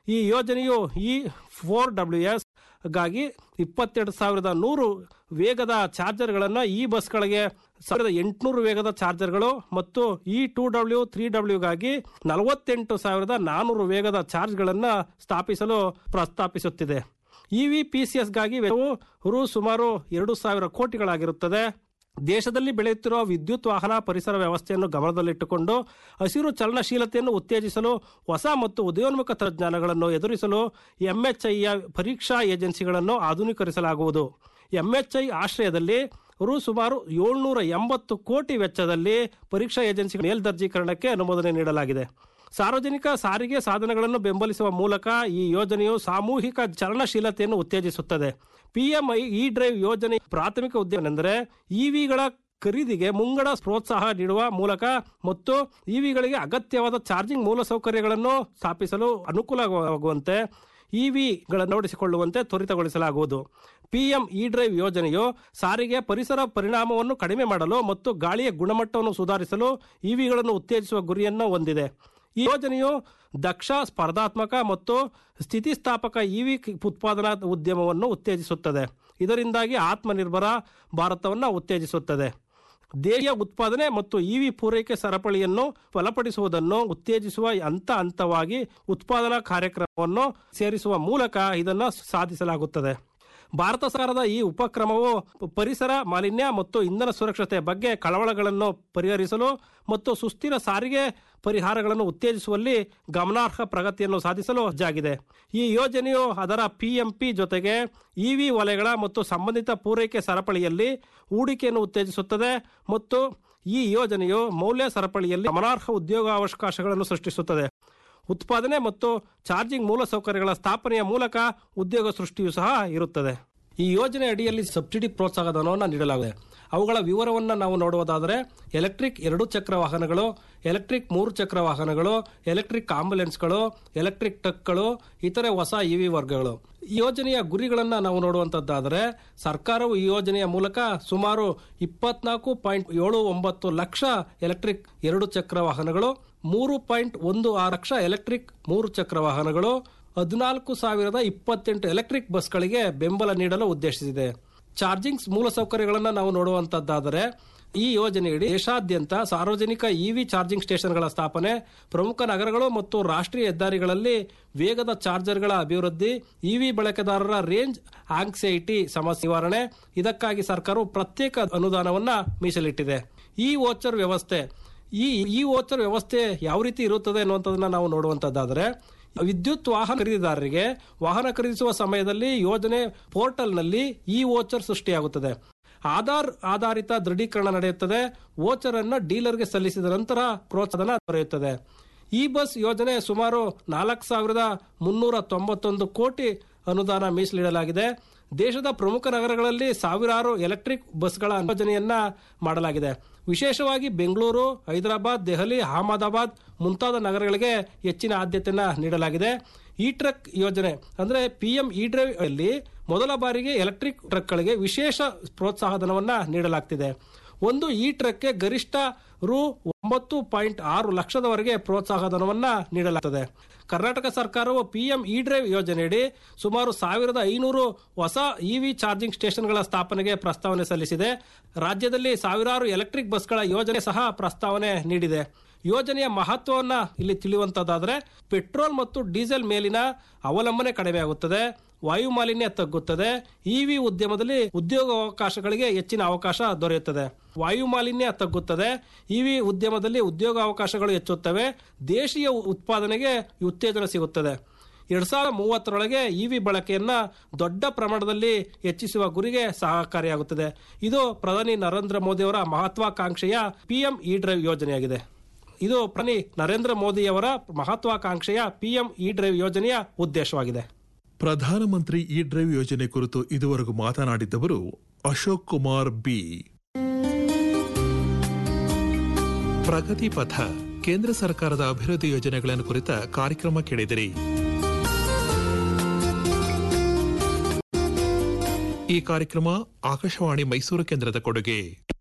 ಈ ಯೋಜನೆಯು E four W S ಗಾಗಿ ಇಪ್ಪತ್ತೆರಡು ಸಾವಿರದ ನೂರು ವೇಗದ ಚಾರ್ಜರ್ಗಳನ್ನು ಈ ಬಸ್ಗಳಿಗೆ ಸಾವಿರದ ಎಂಟುನೂರು ವೇಗದ ಚಾರ್ಜರ್ಗಳು ಮತ್ತು ಇ ಟೂ ಡಬ್ಲ್ಯೂ ತ್ರೀ ಡಬ್ಲ್ಯೂಗಾಗಿ ನಲವತ್ತೆಂಟು ಸಾವಿರದ ನಾನೂರು ವೇಗದ ಚಾರ್ಜ್ಗಳನ್ನು ಸ್ಥಾಪಿಸಲು ಪ್ರಸ್ತಾಪಿಸುತ್ತಿದೆ ಇವಿ ಪಿ ಸಿ ಎಸ್ಗಾಗಿ ವೆಚ್ಚವು ರು ಸುಮಾರು ಎರಡು ಸಾವಿರ ಕೋಟಿಗಳಾಗಿರುತ್ತದೆ ದೇಶದಲ್ಲಿ ಬೆಳೆಯುತ್ತಿರುವ ವಿದ್ಯುತ್ ವಾಹನ ಪರಿಸರ ವ್ಯವಸ್ಥೆಯನ್ನು ಗಮನದಲ್ಲಿಟ್ಟುಕೊಂಡು ಹಸಿರು ಚಲನಶೀಲತೆಯನ್ನು ಉತ್ತೇಜಿಸಲು ಹೊಸ ಮತ್ತು ಉದಯೋನ್ಮುಖ ತಂತ್ರಜ್ಞಾನಗಳನ್ನು ಎದುರಿಸಲು ಎಂಎಚ್ಐಯ ಪರೀಕ್ಷಾ ಏಜೆನ್ಸಿಗಳನ್ನು ಆಧುನೀಕರಿಸಲಾಗುವುದು ಎಂಎಚ್ಐ ಆಶ್ರಯದಲ್ಲಿ ರು ಸುಮಾರು ಏಳ್ನೂರ ಎಂಬತ್ತು ಕೋಟಿ ವೆಚ್ಚದಲ್ಲಿ ಪರೀಕ್ಷಾ ಏಜೆನ್ಸಿ ಮೇಲ್ದರ್ಜೀಕರಣಕ್ಕೆ ಅನುಮೋದನೆ ನೀಡಲಾಗಿದೆ ಸಾರ್ವಜನಿಕ ಸಾರಿಗೆ ಸಾಧನಗಳನ್ನು ಬೆಂಬಲಿಸುವ ಮೂಲಕ ಈ ಯೋಜನೆಯು ಸಾಮೂಹಿಕ ಚಲನಶೀಲತೆಯನ್ನು ಉತ್ತೇಜಿಸುತ್ತದೆ ಪಿಎಂಐ ಇ ಡ್ರೈವ್ ಯೋಜನೆ ಪ್ರಾಥಮಿಕ ಉದ್ದೇಶವೆಂದರೆ ಇವಿಗಳ ಖರೀದಿಗೆ ಮುಂಗಡ ಪ್ರೋತ್ಸಾಹ ನೀಡುವ ಮೂಲಕ ಮತ್ತು ಇವಿಗಳಿಗೆ ಅಗತ್ಯವಾದ ಚಾರ್ಜಿಂಗ್ ಮೂಲಸೌಕರ್ಯಗಳನ್ನು ಸ್ಥಾಪಿಸಲು ಅನುಕೂಲವಾಗುವಂತೆ ಇವಿಗಳನ್ನು ನೋಡಿಸಿಕೊಳ್ಳುವಂತೆ ತ್ವರಿತಗೊಳಿಸಲಾಗುವುದು ಪಿಎಂ ಇ ಡ್ರೈವ್ ಯೋಜನೆಯು ಸಾರಿಗೆ ಪರಿಸರ ಪರಿಣಾಮವನ್ನು ಕಡಿಮೆ ಮಾಡಲು ಮತ್ತು ಗಾಳಿಯ ಗುಣಮಟ್ಟವನ್ನು ಸುಧಾರಿಸಲು ಇವಿಗಳನ್ನು ಉತ್ತೇಜಿಸುವ ಗುರಿಯನ್ನು ಹೊಂದಿದೆ ಈ ಯೋಜನೆಯು ದಕ್ಷ ಸ್ಪರ್ಧಾತ್ಮಕ ಮತ್ತು ಸ್ಥಿತಿಸ್ಥಾಪಕ ಇವಿ ಉತ್ಪಾದನಾ ಉದ್ಯಮವನ್ನು ಉತ್ತೇಜಿಸುತ್ತದೆ ಇದರಿಂದಾಗಿ ಆತ್ಮನಿರ್ಭರ ಭಾರತವನ್ನು ಉತ್ತೇಜಿಸುತ್ತದೆ ದೇಶೀಯ ಉತ್ಪಾದನೆ ಮತ್ತು ಇವಿ ಪೂರೈಕೆ ಸರಪಳಿಯನ್ನು ಬಲಪಡಿಸುವುದನ್ನು ಉತ್ತೇಜಿಸುವ ಹಂತ ಹಂತವಾಗಿ ಉತ್ಪಾದನಾ ಕಾರ್ಯಕ್ರಮವನ್ನು ಸೇರಿಸುವ ಮೂಲಕ ಇದನ್ನು ಸಾಧಿಸಲಾಗುತ್ತದೆ ಭಾರತ ಸರ್ಕಾರದ ಈ ಉಪಕ್ರಮವು ಪರಿಸರ ಮಾಲಿನ್ಯ ಮತ್ತು ಇಂಧನ ಸುರಕ್ಷತೆ ಬಗ್ಗೆ ಕಳವಳಗಳನ್ನು ಪರಿಹರಿಸಲು ಮತ್ತು ಸುಸ್ಥಿರ ಸಾರಿಗೆ ಪರಿಹಾರಗಳನ್ನು ಉತ್ತೇಜಿಸುವಲ್ಲಿ ಗಮನಾರ್ಹ ಪ್ರಗತಿಯನ್ನು ಸಾಧಿಸಲು ಸಜ್ಜಾಗಿದೆ ಈ ಯೋಜನೆಯು ಅದರ ಪಿಎಂಪಿ ಜೊತೆಗೆ ಇವಿ ವಲಯಗಳ ಮತ್ತು ಸಂಬಂಧಿತ ಪೂರೈಕೆ ಸರಪಳಿಯಲ್ಲಿ ಹೂಡಿಕೆಯನ್ನು ಉತ್ತೇಜಿಸುತ್ತದೆ ಮತ್ತು ಈ ಯೋಜನೆಯು ಮೌಲ್ಯ ಸರಪಳಿಯಲ್ಲಿ ಗಮನಾರ್ಹ ಉದ್ಯೋಗಾವಕಾಶಗಳನ್ನು ಸೃಷ್ಟಿಸುತ್ತದೆ ಉತ್ಪಾದನೆ ಮತ್ತು ಚಾರ್ಜಿಂಗ್ ಮೂಲಸೌಕರ್ಯಗಳ ಸ್ಥಾಪನೆಯ ಮೂಲಕ ಉದ್ಯೋಗ ಸೃಷ್ಟಿಯೂ ಸಹ ಇರುತ್ತದೆ ಈ ಯೋಜನೆ ಅಡಿಯಲ್ಲಿ ಸಬ್ಸಿಡಿ ಪ್ರೋತ್ಸಾಹ ಧನವನ್ನು ನೀಡಲಾಗಿದೆ ಅವುಗಳ ವಿವರವನ್ನು ನಾವು ನೋಡುವುದಾದರೆ ಎಲೆಕ್ಟ್ರಿಕ್ ಎರಡು ಚಕ್ರ ವಾಹನಗಳು ಎಲೆಕ್ಟ್ರಿಕ್ ಮೂರು ಚಕ್ರ ವಾಹನಗಳು ಎಲೆಕ್ಟ್ರಿಕ್ ಆಂಬುಲೆನ್ಸ್ಗಳು ಎಲೆಕ್ಟ್ರಿಕ್ ಟ್ರಕ್ಗಳು ಇತರೆ ಹೊಸ ಇವಿ ವರ್ಗಗಳು ಈ ಯೋಜನೆಯ ಗುರಿಗಳನ್ನು ನಾವು ನೋಡುವಂತದ್ದಾದರೆ ಸರ್ಕಾರವು ಈ ಯೋಜನೆಯ ಮೂಲಕ ಸುಮಾರು ಇಪ್ಪತ್ನಾಲ್ಕು ಪಾಯಿಂಟ್ ಏಳು ಒಂಬತ್ತು ಲಕ್ಷ ಎಲೆಕ್ಟ್ರಿಕ್ ಎರಡು ಚಕ್ರ ವಾಹನಗಳು ಮೂರು ಪಾಯಿಂಟ್ ಒಂದು ಆರು ಲಕ್ಷ ಎಲೆಕ್ಟ್ರಿಕ್ ಮೂರು ಚಕ್ರ ವಾಹನಗಳು ಹದಿನಾಲ್ಕು ಸಾವಿರದ ಇಪ್ಪತ್ತೆಂಟು ಎಲೆಕ್ಟ್ರಿಕ್ ಬಸ್ಗಳಿಗೆ ಬೆಂಬಲ ನೀಡಲು ಉದ್ದೇಶಿಸಿದೆ ಚಾರ್ಜಿಂಗ್ ಮೂಲಸೌಕರ್ಯಗಳನ್ನು ನಾವು ನೋಡುವಂತದ್ದಾದರೆ ಈ ಯೋಜನೆಯಡಿ ದೇಶಾದ್ಯಂತ ಸಾರ್ವಜನಿಕ ಇವಿ ಚಾರ್ಜಿಂಗ್ ಸ್ಟೇಷನ್ಗಳ ಸ್ಥಾಪನೆ ಪ್ರಮುಖ ನಗರಗಳು ಮತ್ತು ರಾಷ್ಟ್ರೀಯ ಹೆದ್ದಾರಿಗಳಲ್ಲಿ ವೇಗದ ಚಾರ್ಜರ್ಗಳ ಅಭಿವೃದ್ಧಿ ಇವಿ ಬಳಕೆದಾರರ ರೇಂಜ್ ಆಂಕ್ಸೈಟಿ ಸಮಸ್ಯೆ ನಿವಾರಣೆ ಇದಕ್ಕಾಗಿ ಸರ್ಕಾರವು ಪ್ರತ್ಯೇಕ ಅನುದಾನವನ್ನ ಮೀಸಲಿಟ್ಟಿದೆ ಈ ವೋಚರ್ ವ್ಯವಸ್ಥೆ ಈ ಈ ವೋಚರ್ ವ್ಯವಸ್ಥೆ ಯಾವ ರೀತಿ ಇರುತ್ತದೆ ಅನ್ನುವಂಥದ್ದನ್ನ ನಾವು ನೋಡುವಂತದ್ದಾದರೆ ವಿದ್ಯುತ್ ವಾಹನ ಖರೀದಿದಾರರಿಗೆ ವಾಹನ ಖರೀದಿಸುವ ಸಮಯದಲ್ಲಿ ಯೋಜನೆ ಪೋರ್ಟಲ್ನಲ್ಲಿ ಈ ವೋಚರ್ ಸೃಷ್ಟಿಯಾಗುತ್ತದೆ ಆಧಾರ್ ಆಧಾರಿತ ದೃಢೀಕರಣ ನಡೆಯುತ್ತದೆ ವೋಚರ್ ಅನ್ನು ಡೀಲರ್ಗೆ ಸಲ್ಲಿಸಿದ ನಂತರ ಪ್ರೋತ್ಸಾಹನ ದೊರೆಯುತ್ತದೆ ಈ ಬಸ್ ಯೋಜನೆ ಸುಮಾರು ನಾಲ್ಕು ಸಾವಿರದ ಮುನ್ನೂರ ತೊಂಬತ್ತೊಂದು ಕೋಟಿ ಅನುದಾನ ಮೀಸಲಿಡಲಾಗಿದೆ ದೇಶದ ಪ್ರಮುಖ ನಗರಗಳಲ್ಲಿ ಸಾವಿರಾರು ಎಲೆಕ್ಟ್ರಿಕ್ ಬಸ್ಗಳ ಯೋಜನೆಯನ್ನ ಮಾಡಲಾಗಿದೆ ವಿಶೇಷವಾಗಿ ಬೆಂಗಳೂರು ಹೈದರಾಬಾದ್ ದೆಹಲಿ ಅಹಮದಾಬಾದ್ ಮುಂತಾದ ನಗರಗಳಿಗೆ ಹೆಚ್ಚಿನ ಆದ್ಯತೆಯನ್ನ ನೀಡಲಾಗಿದೆ ಈ ಟ್ರಕ್ ಯೋಜನೆ ಅಂದ್ರೆ ಪಿಎಂ ಇ ಡ್ರೈವ್ ಅಲ್ಲಿ ಮೊದಲ ಬಾರಿಗೆ ಎಲೆಕ್ಟ್ರಿಕ್ ಟ್ರಕ್ಗಳಿಗೆ ವಿಶೇಷ ಪ್ರೋತ್ಸಾಹಧನವನ್ನ ನೀಡಲಾಗ್ತಿದೆ ಒಂದು ಈ ಟ್ರಕ್ಗೆ ಗರಿಷ್ಠ ರು ಒಂಬತ್ತು ಪಾಯಿಂಟ್ ಆರು ಲಕ್ಷದವರೆಗೆ ಪ್ರೋತ್ಸಾಹಧನವನ್ನ ನೀಡಲಾಗುತ್ತದೆ ಕರ್ನಾಟಕ ಸರ್ಕಾರವು ಪಿಎಂ ಇ ಡ್ರೈವ್ ಯೋಜನೆಯಡಿ ಸುಮಾರು ಸಾವಿರದ ಐನೂರು ಹೊಸ ಇವಿ ಚಾರ್ಜಿಂಗ್ ಸ್ಟೇಷನ್ಗಳ ಸ್ಥಾಪನೆಗೆ ಪ್ರಸ್ತಾವನೆ ಸಲ್ಲಿಸಿದೆ ರಾಜ್ಯದಲ್ಲಿ ಸಾವಿರಾರು ಎಲೆಕ್ಟ್ರಿಕ್ ಬಸ್ಗಳ ಯೋಜನೆ ಸಹ ಪ್ರಸ್ತಾವನೆ ನೀಡಿದೆ ಯೋಜನೆಯ ಮಹತ್ವವನ್ನ ಇಲ್ಲಿ ತಿಳಿಯುವಂತದ್ದಾದರೆ ಪೆಟ್ರೋಲ್ ಮತ್ತು ಡೀಸೆಲ್ ಮೇಲಿನ ಅವಲಂಬನೆ ಕಡಿಮೆಯಾಗುತ್ತದೆ ವಾಯು ಮಾಲಿನ್ಯ ತಗ್ಗುತ್ತದೆ ಇವಿ ಉದ್ಯಮದಲ್ಲಿ ಉದ್ಯೋಗಾವಕಾಶಗಳಿಗೆ ಹೆಚ್ಚಿನ ಅವಕಾಶ ದೊರೆಯುತ್ತದೆ ವಾಯು ಮಾಲಿನ್ಯ ತಗ್ಗುತ್ತದೆ ಇವಿ ಉದ್ಯಮದಲ್ಲಿ ಉದ್ಯೋಗಾವಕಾಶಗಳು ಹೆಚ್ಚುತ್ತವೆ ದೇಶೀಯ ಉತ್ಪಾದನೆಗೆ ಉತ್ತೇಜನ ಸಿಗುತ್ತದೆ ಎರಡ್ ಸಾವಿರದ ಮೂವತ್ತರೊಳಗೆ ಇವಿ ಬಳಕೆಯನ್ನ ದೊಡ್ಡ ಪ್ರಮಾಣದಲ್ಲಿ ಹೆಚ್ಚಿಸುವ ಗುರಿಗೆ ಸಹಕಾರಿಯಾಗುತ್ತದೆ ಇದು ಪ್ರಧಾನಿ ನರೇಂದ್ರ ಮೋದಿಯವರ ಮಹತ್ವಾಕಾಂಕ್ಷೆಯ ಪಿಎಂ ಇ ಡ್ರೈವ್ ಯೋಜನೆಯಾಗಿದೆ ಇದು ಪ್ರಧಾನಿ ನರೇಂದ್ರ ಮೋದಿಯವರ ಮಹತ್ವಾಕಾಂಕ್ಷೆಯ ಪಿಎಂ ಇ ಡ್ರೈವ್ ಯೋಜನೆಯ ಉದ್ದೇಶವಾಗಿದೆ ಪ್ರಧಾನಮಂತ್ರಿ ಇ ಡ್ರೈವ್ ಯೋಜನೆ ಕುರಿತು ಇದುವರೆಗೂ ಮಾತನಾಡಿದ್ದವರು ಅಶೋಕ್ ಕುಮಾರ್ ಬಿ ಪ್ರಗತಿ ಪಥ ಕೇಂದ್ರ ಸರ್ಕಾರದ ಅಭಿವೃದ್ಧಿ ಯೋಜನೆಗಳನ್ನು ಕುರಿತ ಕಾರ್ಯಕ್ರಮ ಕೇಳಿದಿರಿ ಈ ಕಾರ್ಯಕ್ರಮ ಆಕಾಶವಾಣಿ ಮೈಸೂರು ಕೇಂದ್ರದ ಕೊಡುಗೆ